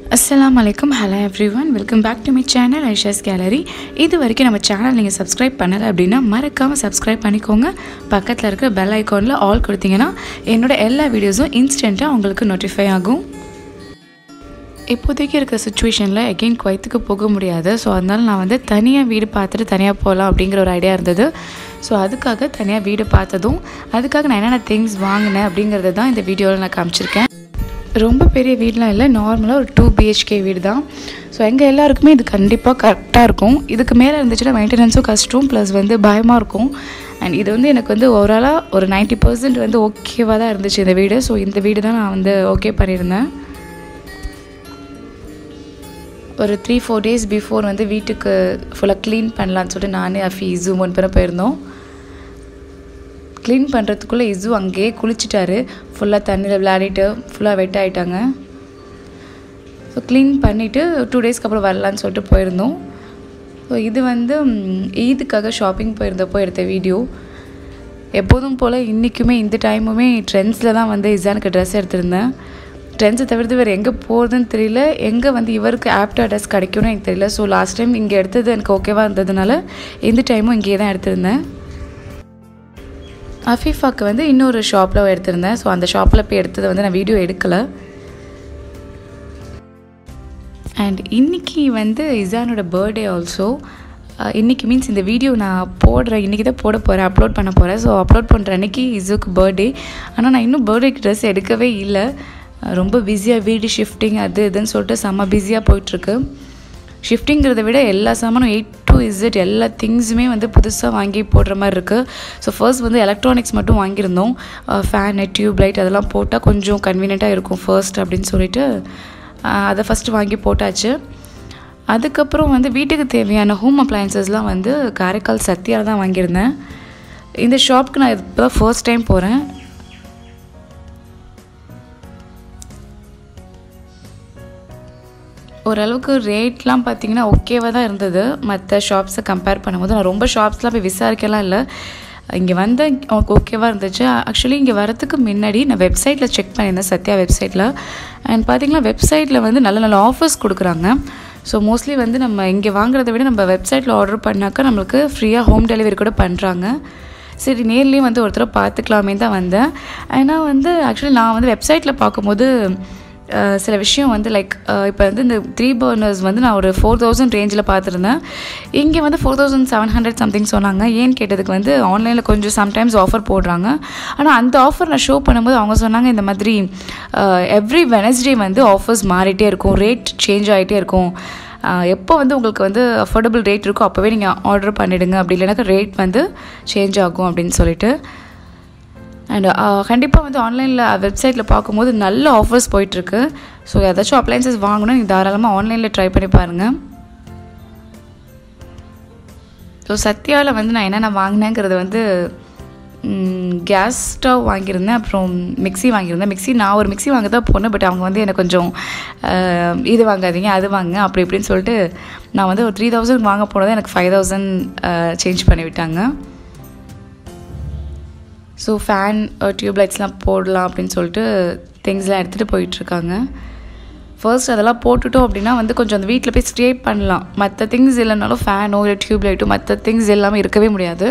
அஸ்ஸலாமு அலைக்கும் hello everyone welcome back to my channel Aisha's gallery இது வரைக்கும் நம்ம சேனல் நீங்கள் சப்ஸ்கிரைப் பண்ணலை அப்படின்னா மறக்காமல் சப்ஸ்கிரைப் பண்ணிக்கோங்க பக்கத்தில் இருக்கிற பெல் ஐக்கானில் ஆல் கொடுத்தீங்கன்னா என்னோட எல்லா வீடியோஸும் இன்ஸ்டண்ட்டாக உங்களுக்கு நோட்டிஃபை ஆகும் இப்போதைக்கு இருக்கிற சுச்சுவேஷனில் எகெயின் குவைத்துக்கு போக முடியாது ஸோ அதனால் நான் வந்து தனியாக வீடு பார்த்துட்டு தனியாக போகலாம் அப்படிங்கிற ஒரு ஐடியா இருந்தது ஸோ அதுக்காக தனியாக வீடு பார்த்ததும் அதுக்காக நான் என்னென்ன திங்ஸ் வாங்கினேன் அப்படிங்கிறது தான் இந்த வீடியோவில் நான் காமிச்சிருக்கேன் ரொம்ப பெரிய வீடெலாம் இல்லை நார்மலாக ஒரு டூ பிஹெச்கே வீடு தான் ஸோ எங்கள் எல்லாருக்குமே இது கண்டிப்பாக கரெக்டாக இருக்கும் இதுக்கு மேலே இருந்துச்சுன்னா மெயின்டெனன்ஸும் கஷ்டம் ப்ளஸ் வந்து பயமாக இருக்கும் அண்ட் இது வந்து எனக்கு வந்து ஓவராலாக ஒரு 90% பர்சன்ட் வந்து ஓகேவாக தான் இருந்துச்சு இந்த வீடு ஸோ இந்த வீடு தான் நான் வந்து ஓகே பண்ணியிருந்தேன் ஒரு த்ரீ ஃபோர் டேஸ் பிஃபோர் வந்து வீட்டுக்கு ஃபுல்லாக க்ளீன் பண்ணலான்னு சொல்லிட்டு நானே அஃபி இசு மூணு பேரும் போயிருந்தோம் க்ளீன் பண்ணுறதுக்குள்ளே இசு அங்கேயே குளிச்சிட்டாரு ஃபுல்லாக தண்ணியில் விளையாடிட்டு ஃபுல்லாக வெட் ஆகிட்டாங்க ஸோ க்ளீன் பண்ணிவிட்டு டூ டேஸ்க்கு அப்புறம் வரலான்னு சொல்லிட்டு போயிருந்தோம் ஸோ இது வந்து ம், ஈதுக்காக ஷாப்பிங் போயிருந்தப்போ எடுத்த வீடியோ எப்போதும் போல் இன்றைக்குமே இந்த டைமுமே ட்ரெண்ட்ஸில் தான் வந்து இசானுக்கு ட்ரெஸ் எடுத்திருந்தேன் ட்ரெண்ட்ஸை தவிர்த்து வேறு எங்கே போகுதுன்னு தெரியல எங்கே வந்து இவருக்கு ஆப்டா ட்ரெஸ் கிடைக்கும்னு எனக்கு தெரியல ஸோ லாஸ்ட் டைம் இங்கே எடுத்தது எனக்கு ஓகேவாக இருந்ததுனால இந்த டைமும் இங்கேயே தான் எடுத்திருந்தேன் அஃபீஃபாக்கு வந்து இன்னொரு ஷாப்பில் எடுத்திருந்தேன் ஸோ அந்த ஷாப்பில் போய் எடுத்ததை வந்து நான் வீடியோ எடுக்கலை அண்ட் இன்னைக்கு வந்து இசானோட பர்த்டே ஆல்சோ இன்றைக்கி மீன்ஸ் இந்த வீடியோ நான் போடுறேன் இன்றைக்கி தான் போட போகிறேன் அப்லோட் பண்ண போகிறேன் ஸோ அப்லோட் பண்ணுற அன்றைக்கி இசுக்கு பர்த்டே ஆனால் நான் இன்னும் பர்த்டேக்கு ட்ரெஸ் எடுக்கவே இல்லை அஹ் ரொம்ப பிஸியாக வீடு ஷிஃப்டிங் அது இதுன்னு சொல்லிட்டு செம்ம பிஸியாக போயிட்டுருக்கு ஷிஃப்டிங்கிறத விட எல்லா சாமானும் எயிட் டு இசட் எல்லா திங்ஸுமே வந்து புதுசாக வாங்கி போடுற மாதிரி இருக்குது ஸோ ஃபர்ஸ்ட் வந்து எலக்ட்ரானிக்ஸ் மட்டும் வாங்கியிருந்தோம் ஃபேனு டியூப் லைட் அதெல்லாம் போட்டால் கொஞ்சம் கன்வீனியண்ட்டாக இருக்கும் ஃபர்ஸ்ட் அப்படின்னு சொல்லிட்டு அஹ் அதை ஃபஸ்ட்டு வாங்கி போட்டாச்சு அதுக்கப்புறம் வந்து வீட்டுக்கு தேவையான ஹோம் அப்ளையன்சஸ்லாம் வந்து காரைக்கால் சத்யாவில் தான் வாங்கியிருந்தேன் இந்த ஷாப்க்கு நான் இப்போ ஃபர்ஸ்ட் டைம் போகிறேன் ஓரளவுக்கு ரேட்லாம் பார்த்தீங்கன்னா ஓகேவாக தான் இருந்தது மற்ற ஷாப்ஸை கம்பேர் பண்ணும்போது நான் ரொம்ப ஷாப்ஸ்லாம் போய் விசாரிக்கலாம் இல்லை இங்கே வந்த எனக்கு ஓகேவாக இருந்துச்சு ஆக்சுவலி இங்கே வரதுக்கு முன்னாடி நான் வெப்சைட்டில் செக் பண்ணியிருந்தேன் சத்யா வெப்சைட்டில் அண்ட் பார்த்தீங்கன்னா வெப்சைட்டில் வந்து நல்ல நல்ல ஆஃபர்ஸ் கொடுக்குறாங்க ஸோ மோஸ்ட்லி வந்து நம்ம இங்கே வாங்குறத விட நம்ம வெப்சைட்டில் ஆர்டர் பண்ணாக்கா நம்மளுக்கு ஃப்ரீயாக ஹோம் டெலிவரி கூட பண்ணுறாங்க சரி நேர்லேயும் வந்து ஒருத்தரை பார்த்துக்கலாமே தான் வந்தேன் ஏன்னா வந்து ஆக்சுவலி நான் வந்து வெப்சைட்டில் பார்க்கும்போது அஹ், சில விஷயம் வந்து லைக் இப்போ வந்து இந்த த்ரீ பர்னர்ஸ் வந்து நான் ஒரு ஃபோர் தௌசண்ட் ரேஞ்சில் பார்த்துருந்தேன் இங்கே வந்து four thousand seven hundred something சொன்னாங்க ஏன்னு கேட்டதுக்கு வந்து ஆன்லைனில் கொஞ்சம் சம்டைம்ஸ் ஆஃபர் போடுறாங்க ஆனால் அந்த ஆஃபர் நான் ஷோ பண்ணும்போது அவங்க சொன்னாங்க இந்த மாதிரி எவ்ரி வெனஸ்டே வந்து ஆஃபர்ஸ் மாறிட்டே இருக்கும் ரேட் சேஞ்ச் ஆகிட்டே இருக்கும் ஆஹ் எப்போ வந்து உங்களுக்கு வந்து அஃபோர்டபுள் ரேட் இருக்கோ அப்போவே நீங்கள் ஆர்டர் பண்ணிவிடுங்க அப்படி இல்லைனாக்கா ரேட் வந்து சேஞ்ச் ஆகும் அப்படின்னு சொல்லிட்டு அண்ட் கண்டிப்பாக வந்து ஆன்லைனில் வெப்சைட்டில் பார்க்கும்போது நல்ல ஆஃபர்ஸ் போயிட்டுருக்கு ஸோ ஏதாச்சும் அப்ளைன்சஸ் வாங்கணும் நீங்கள் தாராளமாக ஆன்லைனில் ட்ரை பண்ணி பாருங்கள் ஸோ சத்யாவில் வந்து நான் என்னென்ன வாங்கினேங்கிறது வந்து கேஸ் ஸ்டவ் வாங்கியிருந்தேன் அப்புறம் மிக்ஸி வாங்கியிருந்தேன் மிக்ஸி நான் ஒரு மிக்ஸி வாங்க தான் போனேன் பட் அவங்க வந்து எனக்கு கொஞ்சம் அஹ், இது வாங்காதீங்க அது வாங்க அப்படி இப்படின்னு சொல்லிட்டு நான் வந்து ஒரு த்ரீ தௌசண்ட் வாங்க போனதை எனக்கு ஃபைவ் தௌசண்ட் சேஞ்ச் பண்ணி விட்டாங்க ஸோ ஃபேன் டியூப் லைட்ஸ்லாம் போடலாம் அப்படின்னு சொல்லிட்டு திங்ஸ்லாம் எடுத்துகிட்டு போயிட்டுருக்காங்க ஃபர்ஸ்ட் அதெல்லாம் போட்டுட்டோம் அப்படின்னா வந்து கொஞ்சம் அந்த வீட்டில் போய் ஸ்டே பண்ணலாம் மற்ற திங்ஸ் இல்லைனாலும் ஃபேனோ இல்லை டியூப் லைட்டோ மற்ற திங்ஸ் எல்லாமே இருக்கவே முடியாது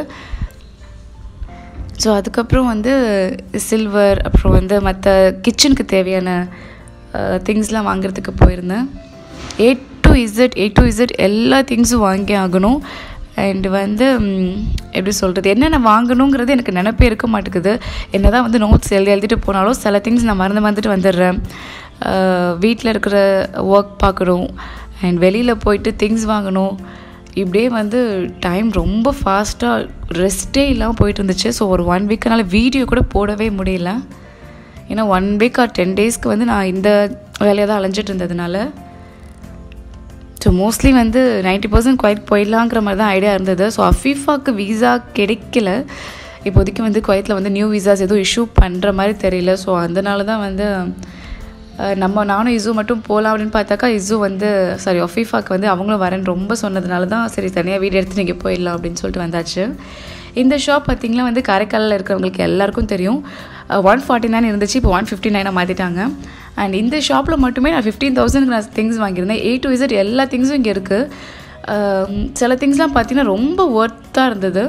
ஸோ அதுக்கப்புறம் வந்து சில்வர் அப்புறம் வந்து மற்ற கிச்சனுக்கு தேவையான திங்ஸ்லாம் வாங்குறதுக்கு போயிருந்தேன் A to Z A to Z எல்லா திங்ஸும் வாங்கி ஆகணும் அண்டு வந்து ம், எப்படி சொல்கிறது என்னென்ன வாங்கணுங்கிறது எனக்கு நினைப்பே இருக்க மாட்டேங்குது என்ன தான் வந்து நோட்ஸ் எழுதி எழுதிட்டு போனாலும் சில திங்ஸ் நான் மறந்து மறந்துட்டு வந்துடுறேன் வீட்டில் இருக்கிற ஒர்க் பார்க்கணும் அண்ட் வெளியில் போயிட்டு திங்ஸ் வாங்கணும் இப்படியே வந்து டைம் ரொம்ப ஃபாஸ்ட்டாக ரெஸ்ட்டே இல்லாமல் போயிட்டு இருந்துச்சு ஸோ ஒரு ஒன் வீக்கனால வீடியோ கூட போடவே முடியல ஏன்னா ஒன் வீக் ஆர் டென் டேஸ்க்கு வந்து நான் இந்த வேலையை தான் அலைஞ்சிட்டு இருந்ததுனால ஸோ மோஸ்ட்லி வந்து நைன்ட்டி பர்சன்ட் குவைத் போயிடலாங்கிற மாதிரி தான் ஐடியா இருந்தது ஸோ அஃபீஃபாக்கு வீசா கிடைக்கல இப்போதைக்கு வந்து குவைத்தில் வந்து நியூ விசாஸ் எதுவும் இஷ்யூ பண்ணுற மாதிரி தெரியல ஸோ அதனால தான் வந்து அஹ், நம்ம நானும் இசு மட்டும் போகலாம் அப்படின்னு பார்த்தாக்கா இசு வந்து சாரி ஒஃபீஃபாக்கு வந்து அவங்களும் வரேன்னு ரொம்ப சொன்னதுனால தான் சரி தனியாக வீடு எடுத்து நீங்கள் போயிடலாம் அப்படின்னு சொல்லிட்டு வந்தாச்சு இந்த ஷாப் பார்த்திங்கன்னா வந்து காரைக்காலில் இருக்கிறவங்களுக்கு எல்லாருக்கும் தெரியும் ஒன் ஃபார்ட்டி நைன் இருந்துச்சு இப்போ ஒன் ஃபிஃப்டி நைனாக மாற்றிட்டாங்க அண்ட் இந்த ஷாப்பில் மட்டுமே நான் ஃபிஃப்டீன் தௌசண்ட்க்கு நான் திங்ஸ் வாங்கியிருந்தேன் ஏ டு இசட் எல்லா திங்ஸும் இங்கே இருக்குது சில திங்ஸ்லாம் பார்த்தீங்கன்னா ரொம்ப ஒர்த்தாக இருந்தது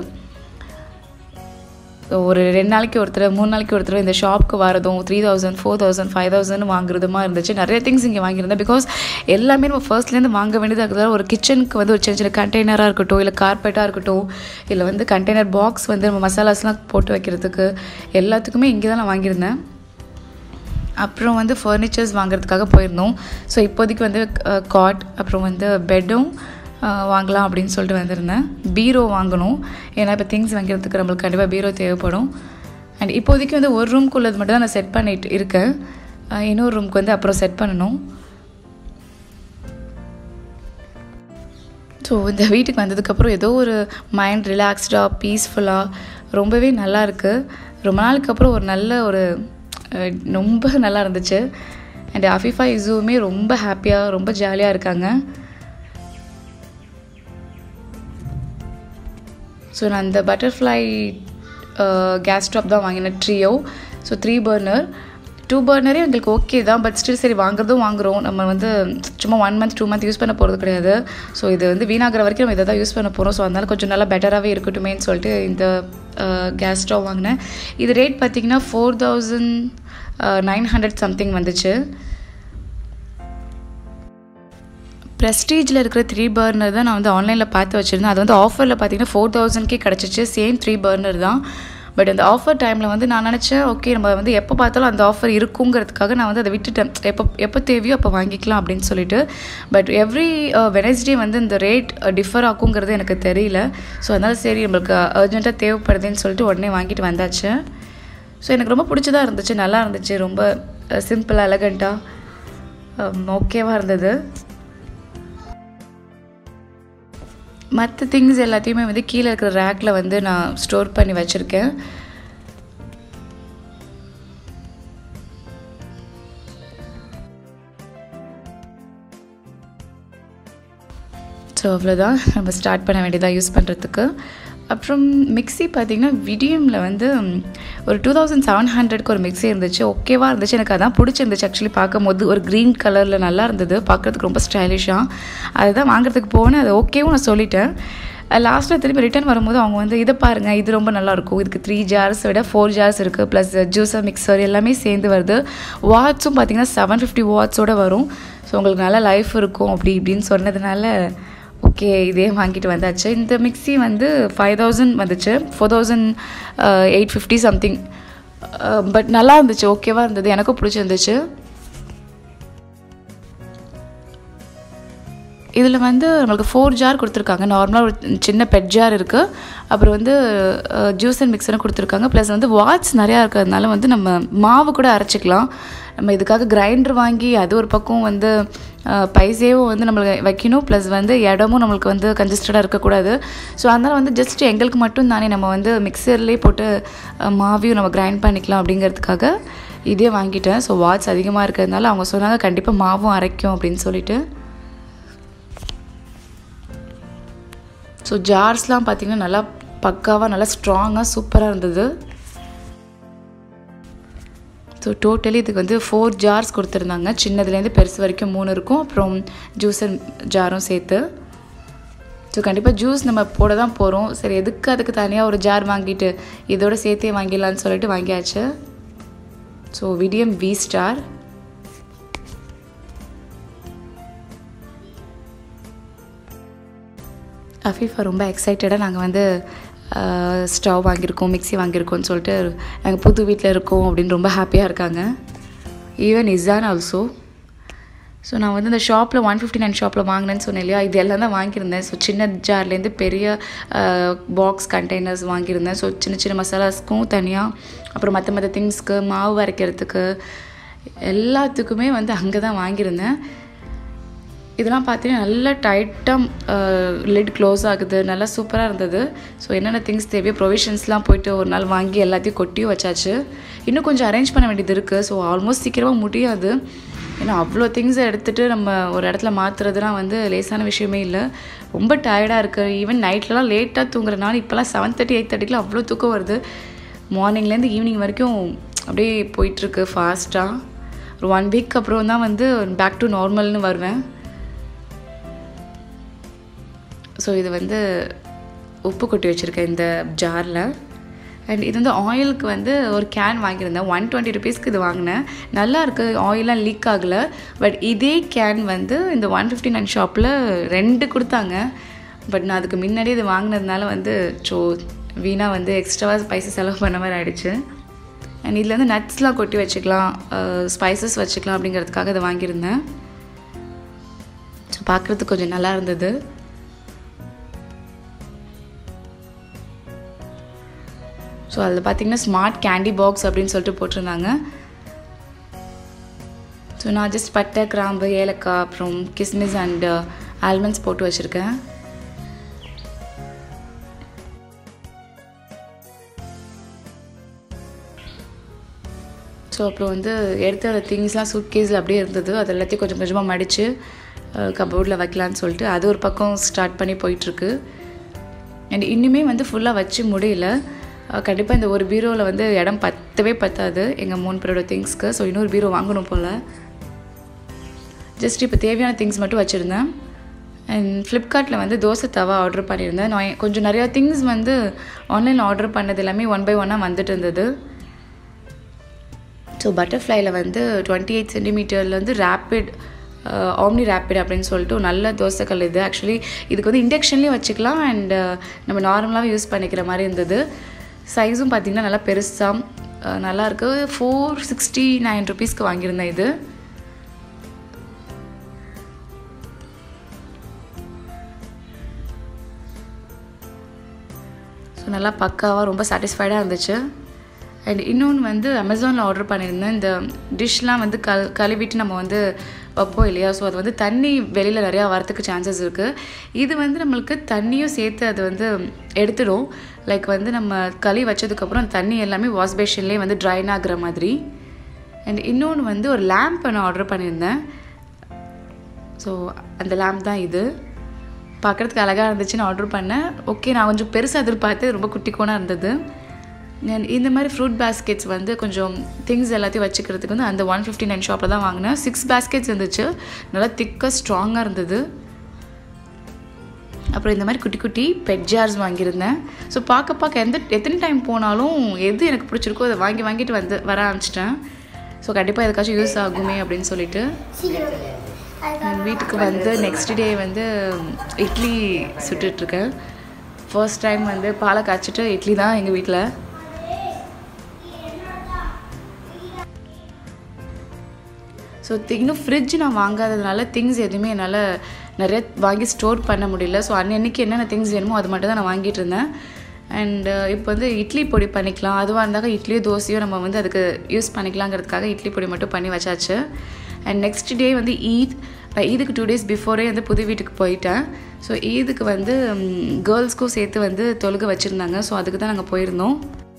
ஒரு ரெண்டு நாளைக்கு ஒருத்தர் மூணு நாளைக்கு ஒருத்தர் இந்த ஷாப்புக்கு வரதும் three thousand four thousand five thousand வாங்குறதுமா இருந்துச்சு நிறைய திங்ஸ் இங்கே வாங்கியிருந்தேன் பிகாஸ் எல்லாமே நம்ம ஃபர்ஸ்ட்லேருந்து வாங்க வேண்டியதாக இருக்கிறதால ஒரு கிச்சனுக்கு வந்து ஒரு சின்ன சின்ன கண்டெய்னராக இருக்கட்டும் இல்லை கார்பெட்டாக இருக்கட்டும் இல்லை வந்து கண்டெய்னர் பாக்ஸ் வந்து நம்ம மசாலாஸ்லாம் போட்டு வைக்கிறதுக்கு எல்லாத்துக்குமே இங்கே தான் நான் வாங்கியிருந்தேன் அப்புறம் வந்து ஃபர்னிச்சர்ஸ் வாங்குறதுக்காக போயிருந்தோம் ஸோ இப்போதைக்கு வந்து காட் அப்புறம் வந்து பெட்டும் வாங்கலாம் அப்படின்னு சொல்லிட்டு வந்திருந்தேன் பீரோ வாங்கணும் ஏன்னா இப்போ திங்ஸ் வாங்கிறதுக்கு நம்மளுக்கு கண்டிப்பாக பீரோ தேவைப்படும் அண்ட் இப்போதைக்கு வந்து ஒரு ரூம்க்குள்ளது மட்டும் தான் நான் செட் பண்ணிட்டு இருக்கேன் இன்னொரு ரூம்க்கு வந்து அப்புறம் செட் பண்ணணும் ஸோ இந்த வீட்டுக்கு வந்ததுக்கப்புறம் ஏதோ ஒரு மைண்ட் ரிலாக்ஸ்டாக பீஸ்ஃபுல்லாக ரொம்பவே நல்லா இருக்குது ரொம்ப நாளுக்கு அப்புறம் ஒரு நல்ல ஒரு ரொம்ப நல்லா இருந்துச்சு அண்ட் அஃபிஃபா இசுவுமே ரொம்ப ஹாப்பியாக ரொம்ப ஜாலியாக இருக்காங்க ஸோ நான் இந்த பட்டர்ஃப்ளை கேஸ் ஸ்டாப் தான் வாங்கினேன் trio so three burner two பர்னரே எங்களுக்கு ஓகே தான் பட் ஸ்டில் சரி வாங்குறதும் வாங்குகிறோம் நம்ம வந்து சும்மா one month two month use பண்ண போகிறது கிடையாது ஸோ இது வந்து வீணாகிற வரைக்கும் நம்ம இதை தான் யூஸ் பண்ண போகிறோம் ஸோ அதனால் கொஞ்சம் நல்லா பெட்டராகவே இருக்கட்டுமேன்னு சொல்லிட்டு இந்த கேஸ் ஸ்டவ் வாங்கினேன் இது ரேட் பார்த்திங்கன்னா four thousand nine hundred something வந்துச்சு ப்ரெஸ்டீஜில் இருக்கிற த்ரீ பர்னர் தான் நான் வந்து ஆன்லைனில் பார்த்து வச்சுருந்தேன் அது வந்து ஆஃபரில் பார்த்தீங்கன்னா ஃபோர் தௌசண்ட்கே கிடச்சிச்சு சேம் த்ரீ பர்னர் தான் பட் அந்த ஆஃபர் டைமில் வந்து நான் நினச்சேன் ஓகே நம்ம வந்து எப்போ பார்த்தாலும் அந்த ஆஃபர் இருக்குங்கிறதுக்காக நான் வந்து அதை விட்டுட்டேன் எப்போ எப்போ தேவையோ அப்போ வாங்கிக்கலாம் அப்படின்னு சொல்லிட்டு பட் எவ்ரி வெனஸ்டே வந்து இந்த ரேட் டிஃபர் ஆகுங்கிறது எனக்கு தெரியல ஸோ அதனால் சரி நம்மளுக்கு அர்ஜென்ட்டாக தேவைப்படுதுன்னு சொல்லிட்டு உடனே வாங்கிட்டு வந்தாச்சு ஸோ எனக்கு ரொம்ப பிடிச்சதாக இருந்துச்சு நல்லா இருந்துச்சு ரொம்ப சிம்பிளாக எலகண்ட்டாக ஓகேவாக இருந்தது மற்ற திங்ஸ் எல்லாத்தையுமே வந்து கீழே இருக்கிற ரேக்கில் வந்து நான் ஸ்டோர் பண்ணி வச்சுருக்கேன் ஸோ அவ்வளோதான் நம்ம ஸ்டார்ட் பண்ண வேண்டியதாக யூஸ் பண்ணுறதுக்கு அப்புறம் மிக்ஸி பார்த்திங்கன்னா விடியமில் வந்து ஒரு டூ தௌசண்ட் செவன் ஹண்ட்ரட்க்கு ஒரு மிக்ஸி இருந்துச்சு ஓகேவாக இருந்துச்சு எனக்கு அதான் பிடிச்சிருந்துச்சு ஆக்சுவலி பார்க்கும்போது ஒரு க்ரீன் கலரில் நல்லா இருந்தது பார்க்குறதுக்கு ரொம்ப ஸ்டைலிஷாக அதுதான் வாங்குறதுக்கு போனேன் அது ஓகேவும் நான் சொல்லிட்டேன் லாஸ்ட்டில் திரும்பி ரிட்டர்ன் வரும்போது அவங்க வந்து இதை பாருங்கள் இது ரொம்ப நல்லாயிருக்கும் இதுக்கு த்ரீ ஜார்ஸ் விட ஃபோர் ஜார்ஸ் இருக்குது ப்ளஸ் ஜூஸர் மிக்சர் எல்லாமே சேர்ந்து வருது வாட்ஸும் பார்த்திங்கன்னா செவன் ஃபிஃப்டி வாட்ஸோடு வரும் ஸோ உங்களுக்கு நல்ல லைஃப் இருக்கும் அப்படி இப்படின்னு சொன்னதுனால ஓகே இதே வாங்கிட்டு வந்தாச்சு இந்த மிக்ஸி வந்து ஃபைவ் தௌசண்ட் வந்துச்சு four thousand eight fifty something but நல்லா இருந்துச்சு ஓகேவாக இருந்தது எனக்கும் பிடிச்சிருந்துச்சு இதில் வந்து நம்மளுக்கு ஃபோர் ஜார் கொடுத்துருக்காங்க நார்மலாக ஒரு சின்ன பெட் ஜார் இருக்குது அப்புறம் வந்து ஜூஸ் அண்ட் மிக்சரும் கொடுத்துருக்காங்க ப்ளஸ் வந்து வாட்ஸ் நிறையா இருக்கிறதுனால வந்து நம்ம மாவு கூட அரைச்சிக்கலாம் நம்ம இதுக்காக கிரைண்டர் வாங்கி அது ஒரு பக்கம் வந்து பைசேவும் வந்து நம்மளுக்கு வைக்கணும் ப்ளஸ் வந்து இடமும் நம்மளுக்கு வந்து கன்ஜஸ்டடாக இருக்கக்கூடாது ஸோ அதனால் வந்து ஜஸ்ட் எங்களுக்கு மட்டும் தானே நம்ம வந்து மிக்சர்லேயே போட்டு மாவையும் நம்ம கிரைண்ட் பண்ணிக்கலாம் அப்படிங்கிறதுக்காக இதே வாங்கிட்டேன் ஸோ வாட்ஸ் அதிகமாக இருக்கிறதுனால அவங்க சொன்னாங்க கண்டிப்பாக மாவும் அரைக்கும் அப்படின்னு சொல்லிட்டு ஸோ ஜார்ஸ்லாம் பார்த்திங்கன்னா நல்லா பக்காவாக நல்லா ஸ்ட்ராங்காக சூப்பராக இருந்தது ஸோ டோட்டலி இதுக்கு வந்து ஃபோர் ஜார்ஸ் கொடுத்துருந்தாங்க சின்னதுலேருந்து பெருசு வரைக்கும் மூணு இருக்கும் அப்புறம் ஜூஸர் ஜாரும் சேர்த்து ஸோ கண்டிப்பாக ஜூஸ் நம்ம போட தான் போகிறோம் சரி எதுக்கு அதுக்கு தனியாக ஒரு ஜார் வாங்கிட்டு இதோட சேர்த்தே வாங்கிடலான்னு சொல்லிட்டு வாங்கியாச்சு so Vidiem V star Afeefa ரொம்ப எக்ஸைட்டடாக நாங்கள் வந்து ஸ்டவ் வாங்கியிருக்கோம் மிக்ஸி வாங்கியிருக்கோம்னு சொல்லிட்டு நாங்கள் புது வீட்டில் இருக்கோம் அப்படின்னு ரொம்ப ஹாப்பியாக இருக்காங்க ஈவன் இஸான் ஆல்சோ ஸோ நான் வந்து இந்த ஷாப்பில் ஒன் ஃபிஃப்டி நைன் ஷாப்பில் வாங்கினேன்னு சொன்னேன் இல்லையா இது எல்லாம் தான் வாங்கியிருந்தேன் ஸோ சின்ன ஜார்லேருந்து பெரிய பாக்ஸ் கண்டெய்னர்ஸ் வாங்கியிருந்தேன் ஸோ சின்ன சின்ன மசாலாஸ்க்கும் தனியாக அப்புறம் மற்ற மற்ற திங்ஸ்க்கு மாவு அரைக்கிறதுக்கு எல்லாத்துக்குமே வந்து அங்கே தான் வாங்கியிருந்தேன் இதெல்லாம் பார்த்தீங்கன்னா நல்லா டைட்டாக லிட் க்ளோஸ் ஆகுது நல்லா சூப்பராக இருந்தது ஸோ என்னென்ன திங்ஸ் தேவையோ ப்ரொவிஷன்ஸ்லாம் போயிட்டு ஒரு நாள் வாங்கி எல்லாத்தையும் கொட்டியும் வச்சாச்சு இன்னும் கொஞ்சம் அரேஞ்ச் பண்ண வேண்டியது இருக்குது ஸோ ஆல்மோஸ்ட் சீக்கிரமாக முடியாது ஏன்னா அவ்வளோ திங்ஸை எடுத்துகிட்டு நம்ம ஒரு இடத்துல மாற்றுறதுலாம் வந்து லேசான விஷயமே இல்லை ரொம்ப டயர்டாக இருக்குது ஈவன் நைட்லலாம் லேட்டாக தூங்குறதுனால இப்போலாம் செவன் தேர்ட்டி எயிட் தேர்ட்டிக்குலாம் அவ்வளோ தூக்கம் வருது மார்னிங்லேருந்து ஈவினிங் வரைக்கும் அப்படியே போயிட்டுருக்கு ஃபாஸ்ட்டாக ஒரு ஒன் வீக் அப்புறம் தான் வந்து பேக் டு நார்மல்னு வருவேன் ஸோ இது வந்து உப்பு கொட்டி வச்சுருக்கேன் இந்த ஜாரில் அண்ட் இது வந்து ஆயிலுக்கு வந்து ஒரு கேன் வாங்கியிருந்தேன் ஒன் டுவெண்ட்டி ருபீஸ்க்கு இது வாங்கினேன் நல்லா இருக்குது ஆயிலாம் லீக் ஆகலை பட் இதே கேன் வந்து இந்த ஒன் ஃபிஃப்டி நைன் ஷாப்பில் ரெண்டு கொடுத்தாங்க பட் நான் அதுக்கு முன்னாடி இது வாங்கினதுனால வந்து ஸோ வீணாக வந்து எக்ஸ்ட்ராவாக ஸ்பைசஸ் செலவு பண்ண மாதிரி ஆயிடுச்சு அண்ட் இதில் வந்து நட்ஸ்லாம் கொட்டி வச்சுக்கலாம் ஸ்பைசஸ் வச்சுக்கலாம் அப்படிங்கிறதுக்காக இதை வாங்கியிருந்தேன் ஸோ பார்க்குறதுக்கு கொஞ்சம் நல்லா இருந்தது ஸோ அதில் பார்த்தீங்கன்னா ஸ்மார்ட் கேண்டி பாக்ஸ் அப்படின்னு சொல்லிட்டு போட்டிருந்தாங்க ஸோ நான் ஜஸ்ட் பட்டை கிராம்பு ஏலக்காய் அப்புறம் கிஸ்மிஸ் அண்ட் ஆல்மண்ட்ஸ் போட்டு வச்சுருக்கேன் ஸோ அப்புறம் வந்து எடுத்த திங்ஸ்லாம் சூட் கேஸில் அப்படியே இருந்தது அது எல்லாத்தையும் கொஞ்சம் கொஞ்சமாக மடித்து கபோர்டில் வைக்கலான்னு சொல்லிட்டு அது ஒரு பக்கம் ஸ்டார்ட் பண்ணி போயிட்டுருக்கு அண்ட் இன்னுமே வந்து ஃபுல்லாக வச்சு முடியல கண்டிப்பாக இந்த ஒரு பீரோவில் வந்து இடம் பத்தவே பத்தாது எங்கள் மூணு பேரோட திங்ஸ்க்கு ஸோ இன்னொரு பீரோ வாங்கணும் போல் ஜஸ்ட் இப்போ தேவையான திங்ஸ் மட்டும் வச்சுருந்தேன் அண்ட் ஃப்ளிப்கார்ட்டில் வந்து தோசை தவா ஆர்டர் பண்ணியிருந்தேன் நான் கொஞ்சம் நிறையா திங்ஸ் வந்து ஆன்லைனில் ஆர்டர் பண்ணது எல்லாமே ஒன் பை ஒன்னாக வந்துட்டு இருந்தது ஸோ பட்டர்ஃப்ளைல வந்து டுவெண்ட்டி எயிட் சென்டிமீட்டர்லேருந்து ரேப்பிட் ஆம்னி ரேப்பிட் அப்படின்னு சொல்லிட்டு ஒரு நல்ல தோசைக்கல் இது ஆக்சுவலி இதுக்கு வந்து இண்டக்ஷன்லேயும் வச்சுக்கலாம் அண்ட் நம்ம நார்மலாகவே யூஸ் பண்ணிக்கிற மாதிரி இருந்தது சைஸும் பார்த்திங்கன்னா நல்லா பெருசாக நல்லாயிருக்கு ஃபோர் சிக்ஸ்டி நைன் ருபீஸ்க்கு வாங்கியிருந்தேன் இது ஸோ நல்லா பக்காவாக ரொம்ப சாட்டிஸ்ஃபைடாக இருந்துச்சு அண்ட் இன்னொன்று வந்து அமேசானில் ஆர்டர் பண்ணியிருந்தேன் இந்த டிஷ்லாம் வந்து கல் கழுவிட்டு நம்ம வந்து வைப்போம் இல்லையா ஸோ அது வந்து தண்ணி வெளியில் நிறையா வரத்துக்கு சான்சஸ் இருக்குது இது வந்து நம்மளுக்கு தண்ணியும் சேர்த்து அது வந்து எடுத்துடும் லைக் வந்து நம்ம களி வச்சதுக்கப்புறம் தண்ணி எல்லாமே வாஷ் பேஷன்லேயே வந்து ட்ரைன் ஆகுற மாதிரி அண்ட் இன்னொன்று வந்து ஒரு லேம்ப் நான் ஆர்டர் பண்ணியிருந்தேன் ஸோ அந்த லேம்ப் தான் இது பார்க்குறதுக்கு அழகாக இருந்துச்சுன்னு ஆர்டர் பண்ணேன் ஓகே நான் கொஞ்சம் பெருசாக எதிர்பார்த்து ரொம்ப குட்டிக்கோனாக இருந்தது இந்த மாதிரி ஃப்ரூட் பேஸ்கெட்ஸ் வந்து கொஞ்சம் திங்ஸ் எல்லாத்தையும் வச்சுக்கிறதுக்கு வந்து அந்த ஒன் ஃபிஃப்டி நைன் ஷாப்பில் தான் வாங்கினேன் சிக்ஸ் பேஸ்கெட்ஸ் இருந்துச்சு நல்லா திக்காக ஸ்ட்ராங்காக இருந்தது அப்புறம் இந்த மாதிரி குட்டி குட்டி பெட் ஜார்ஸ் வாங்கியிருந்தேன் ஸோ பார்க்க பார்க்க எந்த எத்தனை டைம் போனாலும் எது எனக்கு பிடிச்சிருக்கோ அதை வாங்கி வாங்கிட்டு வந்து வர ஆரம்பிச்சிட்டேன் ஸோ கண்டிப்பாக எதுக்காச்சும் யூஸ் ஆகுமே அப்படின்னு சொல்லிட்டு வீட்டுக்கு வந்து நெக்ஸ்ட் டே வந்து இட்லி சுட்டுட்ருக்கேன் ஃபர்ஸ்ட் டைம் வந்து பாலை காய்ச்சிட்டு இட்லி தான் எங்கள் வீட்டில் ஸோ இன்னும் ஃப்ரிட்ஜ் நான் வாங்காததுனால திங்ஸ் எதுவுமே என்னால் நிறைய வாங்கி ஸ்டோர் பண்ண முடியல ஸோ அன்னன்னைக்கு என்னென்ன திங்ஸ் வேணுமோ அது மட்டும் தான் நான் வாங்கிட்டு இருந்தேன் அண்டு இப்போ வந்து இட்லி பொடி பண்ணிக்கலாம் அதுவாக இருந்தாக்க இட்லியோ தோசையோ நம்ம வந்து அதுக்கு யூஸ் பண்ணிக்கலாங்கிறதுக்காக இட்லி பொடி மட்டும் பண்ணி வச்சாச்சு அண்ட் நெக்ஸ்ட் டே வந்து ஈத் ஈதுக்கு டூ டேஸ் பிஃபோரே வந்து புது வீட்டுக்கு போயிட்டேன் ஸோ ஈதுக்கு வந்து கேர்ள்ஸ்க்கும் சேர்த்து வந்து தொழுக வச்சுருந்தாங்க ஸோ அதுக்கு தான் நாங்கள் போயிருந்தோம்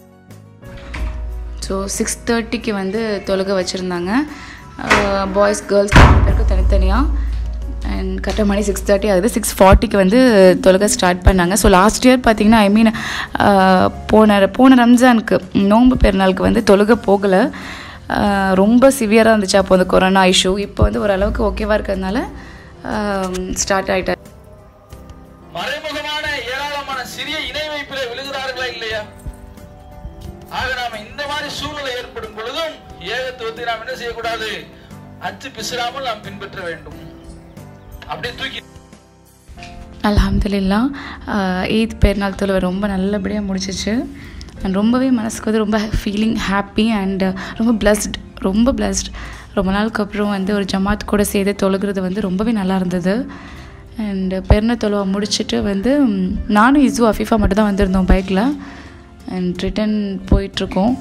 ஸோ சிக்ஸ் தேர்ட்டிக்கு வந்து தொழுக வச்சுருந்தாங்க பாய்ஸ் கேர்ள்ஸ் ரெண்டு பேருக்கும் தனித்தனியாக அண்ட் கரெக்டாக மணி சிக்ஸ் தேர்ட்டி ஆகுது சிக்ஸ் ஃபார்ட்டிக்கு வந்து தொழுக ஸ்டார்ட் பண்ணாங்க ஸோ லாஸ்ட் இயர் பார்த்தீங்கன்னா ஐ மீன் போன போன ரம்ஜானுக்கு நோன்பு பெருநாளுக்கு வந்து தொழுக போகலை ரொம்ப சிவியராக இருந்துச்சு அப்போ வந்து கொரோனா இஷ்யூ இப்போ வந்து ஓரளவுக்கு ஓகேவாக இருக்கிறதுனால ஸ்டார்ட் ஆகிட்டார் மறைமுகமான ஏராளமான சிறிய இணை வைப்பிலே விழுகிறார்களா இல்லையா ஆக நாம இந்த மாதிரி சூழ்நிலை ஏற்படும் பொழுதும் ஏகத்துவத்தை நாம் என்ன செய்யக்கூடாது அச்சு பிசுறாமல் நாம் பின்பற்ற வேண்டும் அப்படியே தூக்கி அலமதுல்லா ஈத் பெருநாள் தொழுவை ரொம்ப நல்லபடியாக முடிச்சிச்சு அண்ட் ரொம்பவே மனசுக்கு வந்து ரொம்ப ஃபீலிங் ஹாப்பி அண்ட் ரொம்ப பிளஸ்ட் ரொம்ப பிளஸ்ட் ரொம்ப நாளுக்கு அப்புறம் வந்து ஒரு ஜமாத் கூட சேர்த்து தொழுகிறது வந்து ரொம்பவே நல்லா இருந்தது அண்டு பெருந தொழுவை முடிச்சுட்டு வந்து நானும் இசு அஃபீஃபா மட்டும் தான் வந்திருந்தோம் பைக்கில் அண்ட் ரிட்டன் போயிட்டுருக்கோம்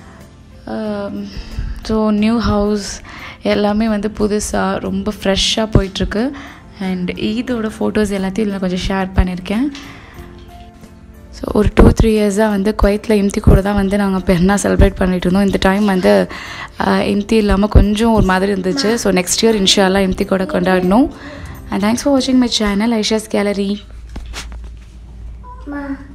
ஸோ நியூ ஹவுஸ் எல்லாமே வந்து புதுசாக ரொம்ப ஃப்ரெஷ்ஷாக போயிட்டுருக்கு அண்ட் ஈதோட ஃபோட்டோஸ் எல்லாத்தையும் இதில் கொஞ்சம் ஷேர் பண்ணியிருக்கேன் ஸோ ஒரு டூ த்ரீ இயர்ஸாக வந்து குவைத்தில் இம்தி கூட தான் வந்து நாங்கள் பெருனா செலிப்ரேட் பண்ணிட்டு இருந்தோம் இந்த டைம் வந்து இம்தி இல்லாமல் கொஞ்சம் ஒரு மாதிரி இருந்துச்சு ஸோ நெக்ஸ்ட் இயர் இன்ஷால்லா இம்தி கூட கொண்டாடணும் அண்ட் தேங்க்ஸ் ஃபார் வாட்சிங் my channel Aisha's gallery Ma.